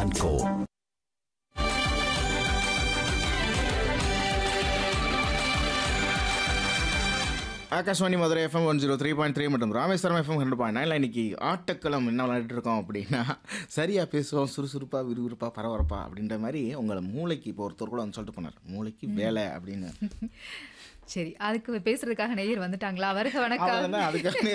and Co. Akashvani Madurai FM one zero three point three மற்றும் Rameswaram FM hundred point nine இன்னைக்கு ஆட்டக்களம் என்ன விளையாடிட்டு இருக்கோம் அப்படின்னா சரியாக பேசுவோம் சுறுசுறுப்பாக விறுவிறுப்பாக பரபரப்பா அப்படின்ற மாதிரி உங்களை மூளைக்கு இப்போ ஒருத்தர் கூட வந்து சொல்லிட்டு போனார் மூளைக்கு வேலை அப்படின்னு சரி அதுக்கு பேசுறதுக்காக நேயர் வந்துட்டாங்களா வருக வணக்கம் அவங்க தான் அதுக்காக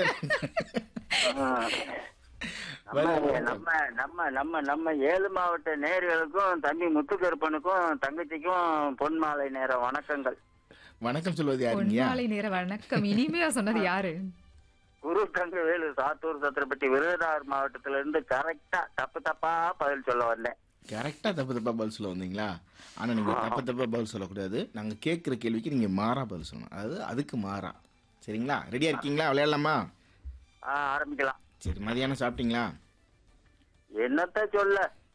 நம்ம நம்ம நம்ம நம்ம நம்ம ஏழு மாவட்ட நேர்களுக்கும் தம்பி முத்துக்கருப்பனுக்கும் தங்கச்சிக்கும் பொன் மாலை நேர வணக்கங்கள் வணக்கம் சொல்வது யாருங்க பொன்மாலை நேர வணக்கம் இனிமையா சொன்னது யாரு குரு தங்கவேலு சாத்தூர் சத்திரப்பட்டி விருதுநகர் மாவட்டத்துல இருந்து கரெக்டா தப்பு தப்பா பதில் சொல்ல வந்தேன் கரெக்டாக தப்பு தப்பாக பதில் சொல்ல வந்தீங்களா ஆனால் நீங்கள் தப்பு தப்பாக பதில் சொல்லக்கூடாது நாங்கள் கேட்குற கேள்விக்கு நீங்கள் மாறா பதில் சொல்லணும் அதாவது அதுக்கு மாறா சரிங்களா ரெடியாக இருக்கீங்களா விளையாடலாமா ஆ, ஆரம்பிக்கலாம் சரி மதியானம் சாப்பிட்டீங்களா என்னத்த சொல்ல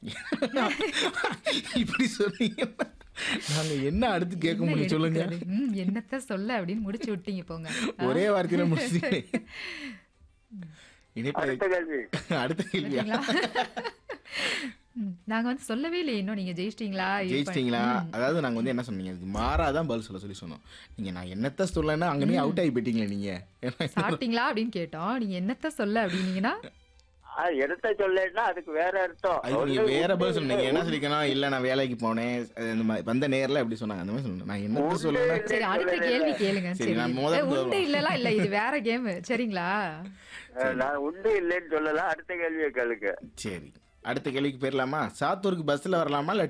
இப்படி சொன்னீங்க நாங்கள் என்ன அடுத்து கேட்க என்ன முடியும் சொல்லுங்க எடுக்கிறது? ம், என்னத்த சொல்ல அப்படின்னு முடிச்சு விட்டீங்க போங்க ஒரே வார்த்தையில முடிச்சு இணைப்பு அடுத்த கேள்வி அடுத்த கேள்வியா ம், நாங்க வந்து சொல்லவே இல்லையே இன்னும் நீங்க ஜெயிச்சிட்டீங்களா இது பண்ணி- ஜெயிச்சிட்டீங்களா அதாவது நாங்க வந்து என்ன சொன்னீங்க இதுக்கு மாறாதான் பதில் சொல்ல சொல்லி சொன்னோம் நீங்க நான் என்னத்த சொல்லனா அங்கனே அவுட் ஆகி போயிட்டீங்களே நீங்க ஏன்னா சாப்பிட்டீங்களா அப்படின்னு கேட்டோம் நீங்க என்னத்த சொல்ல அப்படின்னீங்கன்னா ஆ, எடுத்த சொல்லேன்னா அதுக்கு வேற அர்த்தம் அது நீங்க ஒண்ணு வேற பதில் உண்டு, சொன்னீங்க என்ன சொல்லிக்கணும் இல்ல நான் வேலைக்கு போனேன் அது இந்த மாதிரி வந்த நேர்ல எப்படி சொன்னாங்க அந்த மாதிரி சொன்னேன் நான் என்னத்த சொல்லணும் சரி அடுத்த கேள்வி கேளுங்க சரி, சரி நான் முதல்ல ஏ, உண்டு இல்லலாம் இல்ல இது வேற கேம் சரிங்களா நான் உண்டு இல்லைன்னு சொல்லலாம் அடுத்த கேள்வியை கேளுங்க சரி அடுத்த கேள்விக்கு போயிடலாமா சாத்தூருக்கு பஸ்ல வரலாமா இல்ல